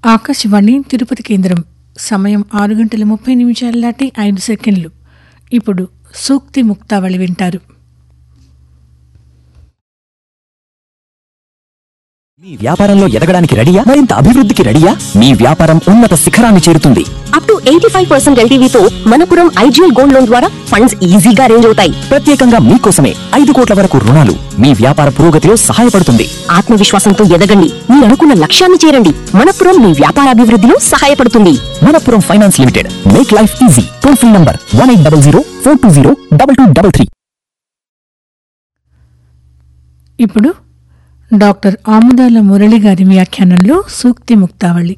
ఆకాశవాణి తిరుపతి కేంద్రం సమయం ఆరు గంటల ముప్పై నిమిషాల దాటి ఐదు సెకండ్లు ఇప్పుడు సూక్తి ముక్తావళి వింటారు మీ వ్యాపారంలో ఎదగడానికి రెడీయా మరింత అభివృద్ధికి రెడీయా మీ వ్యాపారం ఉన్నత శిఖరాన్ని చేరుతుంది up to eighty five percent ఎల్టీవీతో మనపురం ఐజీఎల్ గోల్డ్ లోన్ ద్వారా ఫండ్స్ ఈజీగా అరేంజ్ అవుతాయి ప్రత్యేకంగా మీకోసమే ఐదు కోట్ల వరకు రుణాలు మీ వ్యాపార పురోగతిలో సహాయపడుతుంది ఆత్మవిశ్వాసంతో ఎదగండి మీరు అనుకున్న లక్ష్యాన్ని చేరండి మనపురం మీ వ్యాపార అభివృద్ధిలో సహాయపడుతుంది Manappuram finance limited make life easy toll free number one eight double zero four two zero double two double three ఇప్పుడు డాక్టర్ ఆముదాల మురళి గారి వ్యాఖ్యానంలో సూక్తి ముక్తావళి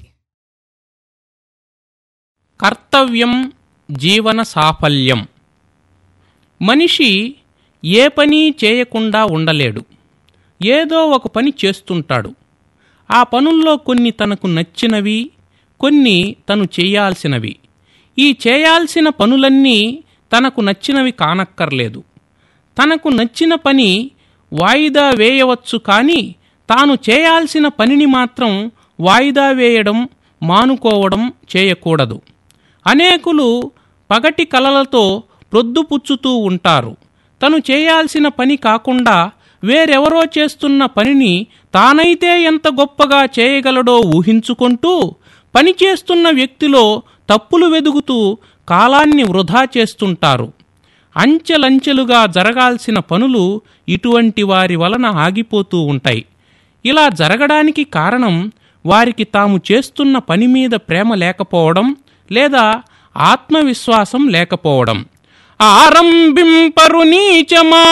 కర్తవ్యం జీవన సాఫల్యం మనిషి ఏ పని చేయకుండా ఉండలేడు ఏదో ఒక పని చేస్తుంటాడు ఆ పనుల్లో కొన్ని తనకు నచ్చినవి కొన్ని తను చేయాల్సినవి ఈ చేయాల్సిన పనులన్నీ తనకు నచ్చినవి కానక్కర్లేదు తనకు నచ్చిన పని వాయిదా వేయవచ్చు కానీ తాను చేయాల్సిన పనిని మాత్రం వాయిదా వేయడం మానుకోవడం చేయకూడదు అనేకులు పగటి కలలతో ప్రొద్దుపుచ్చుతూ ఉంటారు తను చేయాల్సిన పని కాకుండా వేరెవరో చేస్తున్న పనిని తానైతే ఎంత గొప్పగా చేయగలడో ఊహించుకుంటూ పని చేస్తున్న వ్యక్తిలో తప్పులు వెదుగుతూ కాలాన్ని వృధా చేస్తుంటారు అంచెలంచెలుగా జరగాల్సిన పనులు ఇటువంటి వారి వలన ఆగిపోతూ ఉంటాయి ఇలా జరగడానికి కారణం వారికి తాము చేస్తున్న పని మీద ప్రేమ లేకపోవడం లేదా ఆత్మవిశ్వాసం లేకపోవడం ఆరంభింపరు నీచమా